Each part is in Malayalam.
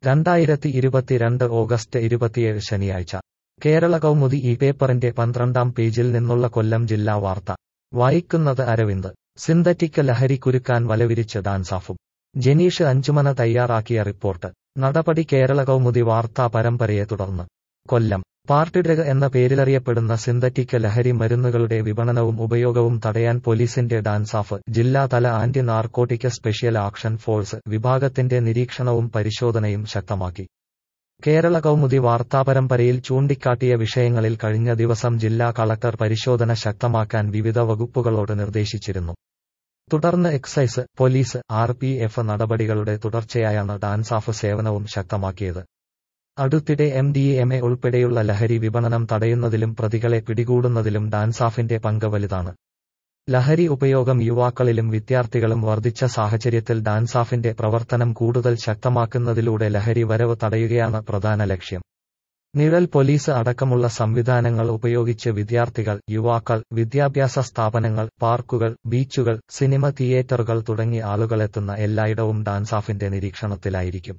രണ്ടായിരത്തി ഇരുപത്തിരണ്ട് ഓഗസ്റ്റ് ഇരുപത്തിയേഴ് ശനിയാഴ്ച കേരള കൗമുദി ഈ പേപ്പറിന്റെ പന്ത്രണ്ടാം പേജിൽ നിന്നുള്ള കൊല്ലം ജില്ലാ വാർത്ത വായിക്കുന്നത് അരവിന്ദ് സിന്തറ്റിക് ലഹരി കുരുക്കാൻ വലവിരിച്ച് ഡാൻസാഫും ജനീഷ് അഞ്ചുമന തയ്യാറാക്കിയ റിപ്പോർട്ട് നടപടി കേരള കൗമുദി വാർത്താ പരമ്പരയെ തുടർന്ന് കൊല്ലം പാർട്ടി ഡ്രഗ് എന്ന പേരിലറിയപ്പെടുന്ന സിന്തറ്റിക് ലഹരി മരുന്നുകളുടെ വിപണനവും ഉപയോഗവും തടയാൻ പോലീസിന്റെ ഡാൻസാഫ് ജില്ലാതല anti narcotic special action force വിഭാഗത്തിന്റെ നിരീക്ഷണവും പരിശോധനയും ശക്തമാക്കി കേരള കൗമുദി വാർത്താപരമ്പരയിൽ ചൂണ്ടിക്കാട്ടിയ വിഷയങ്ങളിൽ കഴിഞ്ഞ ദിവസം ജില്ലാ കളക്ടർ പരിശോധന ശക്തമാക്കാൻ വിവിധ വകുപ്പുകളോട് നിർദ്ദേശിച്ചിരുന്നു തുടർന്ന് excise police R P F നടപടികളുടെ തുടർച്ചയായാണ് ഡാൻസാഫ് സേവനവും ശക്തമാക്കിയത് അടുത്തിടെ എം ഡി എം എ ഉൾപ്പെടെയുള്ള ലഹരി വിപണനം തടയുന്നതിലും പ്രതികളെ പിടികൂടുന്നതിലും ഡാൻസാഫിന്റെ പങ്ക് വലുതാണ് ലഹരി ഉപയോഗം യുവാക്കളിലും വിദ്യാർത്ഥികളും വർദ്ധിച്ച സാഹചര്യത്തിൽ ഡാൻസാഫിന്റെ പ്രവർത്തനം കൂടുതൽ ശക്തമാക്കുന്നതിലൂടെ ലഹരി വരവ് തടയുകയാണ് പ്രധാന ലക്ഷ്യം നിഴൽ പോലീസ് അടക്കമുള്ള സംവിധാനങ്ങൾ ഉപയോഗിച്ച് വിദ്യാർത്ഥികൾ യുവാക്കൾ വിദ്യാഭ്യാസ സ്ഥാപനങ്ങൾ പാർക്കുകൾ ബീച്ചുകൾ സിനിമ തിയേറ്ററുകൾ തുടങ്ങി ആളുകളെത്തുന്ന എല്ലായിടവും ഡാൻസാഫിന്റെ നിരീക്ഷണത്തിലായിരിക്കും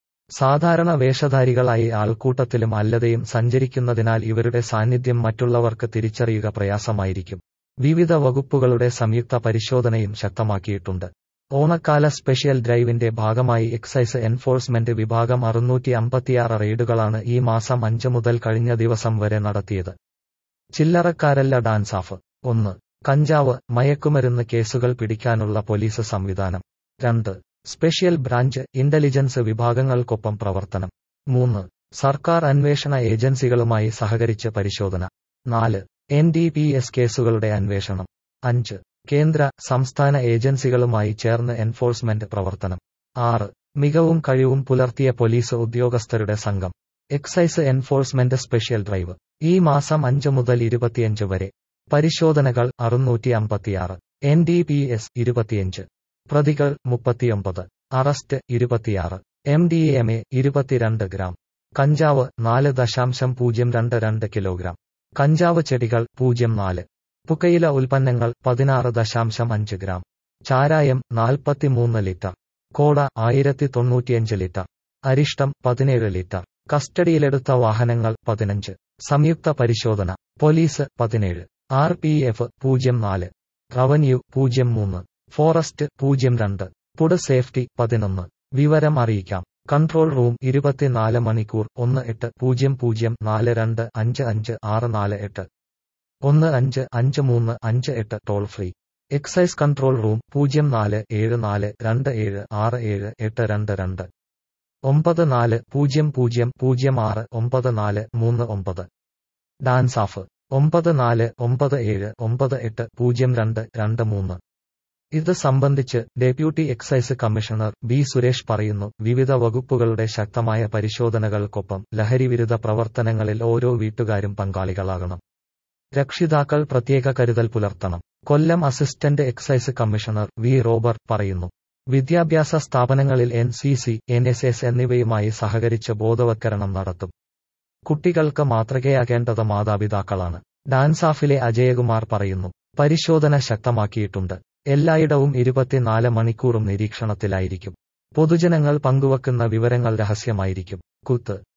സാധാരണ വേഷധാരികളായി ആൾക്കൂട്ടത്തിലും അല്ലതെയും സഞ്ചരിക്കുന്നതിനാൽ ഇവരുടെ സാന്നിധ്യം മറ്റുള്ളവർക്ക് തിരിച്ചറിയുക പ്രയാസമായിരിക്കും വിവിധ വകുപ്പുകളുടെ സംയുക്ത പരിശോധനയും ശക്തമാക്കിയിട്ടുണ്ട് ഓണക്കാല സ്പെഷ്യൽ ഡ്രൈവിന്റെ ഭാഗമായി എക്സൈസ് എൻഫോഴ്സ്മെന്റ് വിഭാഗം അറുന്നൂറ്റി അമ്പത്തിയാറ് റെയ്ഡുകളാണ് ഈ മാസം അഞ്ച് മുതൽ കഴിഞ്ഞ ദിവസം വരെ നടത്തിയത് ചില്ലറക്കാരല്ല ഡാൻസാഫ് ഒന്ന് കഞ്ചാവ് മയക്കുമരുന്ന് കേസുകൾ പിടിക്കാനുള്ള പോലീസ് സംവിധാനം രണ്ട് സ്പെഷ്യൽ ബ്രാഞ്ച് ഇന്റലിജൻസ് വിഭാഗങ്ങൾക്കൊപ്പം പ്രവർത്തനം മൂന്ന് സർക്കാർ അന്വേഷണ ഏജൻസികളുമായി സഹകരിച്ച് പരിശോധന നാല് എൻ ഡി പി എസ് കേസുകളുടെ അന്വേഷണം അഞ്ച് കേന്ദ്ര സംസ്ഥാന ഏജൻസികളുമായി ചേർന്ന് എൻഫോഴ്സ്മെന്റ് പ്രവർത്തനം ആറ് മികവും കഴിവും പുലർത്തിയ പോലീസ് ഉദ്യോഗസ്ഥരുടെ സംഘം എക്സൈസ് എൻഫോഴ്സ്മെന്റ് സ്പെഷ്യൽ ഡ്രൈവ് ഈ മാസം അഞ്ച് മുതൽ ഇരുപത്തിയഞ്ച് വരെ പരിശോധനകൾ അറുന്നൂറ്റി അമ്പത്തിയാറ് എൻ ഡി പി എസ് ഇരുപത്തിയഞ്ച് പ്രതികൾ മുപ്പത്തിയൊമ്പത് അറസ്റ്റ് ഇരുപത്തിയാറ് എം ഡി എം എ ഇരുപത്തിരണ്ട് ഗ്രാം കഞ്ചാവ് നാല് ദശാംശം പൂജ്യം രണ്ട് രണ്ട് കിലോഗ്രാം കഞ്ചാവ് ചെടികൾ പൂജ്യം നാല് പുകയില ഉൽപ്പന്നങ്ങൾ പതിനാറ് ദശാംശം അഞ്ച് ഗ്രാം ചാരായം നാൽപ്പത്തിമൂന്ന് ലിറ്റർ കോട ആയിരത്തി തൊണ്ണൂറ്റിയഞ്ച് ലിറ്റർ അരിഷ്ടം പതിനേഴ് ലിറ്റർ കസ്റ്റഡിയിലെടുത്ത വാഹനങ്ങൾ പതിനഞ്ച് സംയുക്ത പരിശോധന പോലീസ് പതിനേഴ് ആർ പി എഫ് പൂജ്യം നാല് റവന്യൂ പൂജ്യം മൂന്ന് ഫോറസ്റ്റ് പൂജ്യം രണ്ട് ഫുഡ് സേഫ്റ്റി പതിനൊന്ന് വിവരം അറിയിക്കാം കൺട്രോൾ റൂം ഇരുപത്തിനാല് മണിക്കൂർ ഒന്ന് എട്ട് പൂജ്യം പൂജ്യം നാല് രണ്ട് അഞ്ച് അഞ്ച് ആറ് നാല് എട്ട് ഒന്ന് അഞ്ച് അഞ്ച് മൂന്ന് അഞ്ച് എട്ട് toll free excise control room പൂജ്യം നാല് ഏഴ് നാല് രണ്ട് ഏഴ് ആറ് ഏഴ് എട്ട് രണ്ട് രണ്ട് ഒമ്പത് നാല് പൂജ്യം പൂജ്യം പൂജ്യം ആറ് ഒമ്പത് നാല് മൂന്ന് ഒമ്പത് ഡാൻസാഫ് ഒമ്പത് നാല് ഒമ്പത് ഏഴ് ഒമ്പത് എട്ട് പൂജ്യം രണ്ട് രണ്ട് മൂന്ന് ഇത് സംബന്ധിച്ച് deputy excise commissioner B Suresh പറയുന്നു വിവിധ വകുപ്പുകളുടെ ശക്തമായ പരിശോധനകൾക്കൊപ്പം ലഹരിവിരുദ്ധ പ്രവർത്തനങ്ങളിൽ ഓരോ വീട്ടുകാരും പങ്കാളികളാകണം രക്ഷിതാക്കൾ പ്രത്യേക കരുതൽ പുലർത്തണം Kollam assistant excise commissioner V Robert പറയുന്നു വിദ്യാഭ്യാസ സ്ഥാപനങ്ങളിൽ N C C N S S എന്നിവയുമായി സഹകരിച്ച് ബോധവത്കരണം നടത്തും കുട്ടികൾക്ക് മാതൃകയാകേണ്ടത് മാതാപിതാക്കളാണ് ഡാൻസാഫിലെ അജയകുമാർ പറയുന്നു പരിശോധന ശക്തമാക്കിയിട്ടുണ്ട് എല്ലായിടവും ഇരുപത്തിനാല് മണിക്കൂറും നിരീക്ഷണത്തിലായിരിക്കും പൊതുജനങ്ങൾ പങ്കുവെക്കുന്ന വിവരങ്ങൾ രഹസ്യമായിരിക്കും കുത്ത്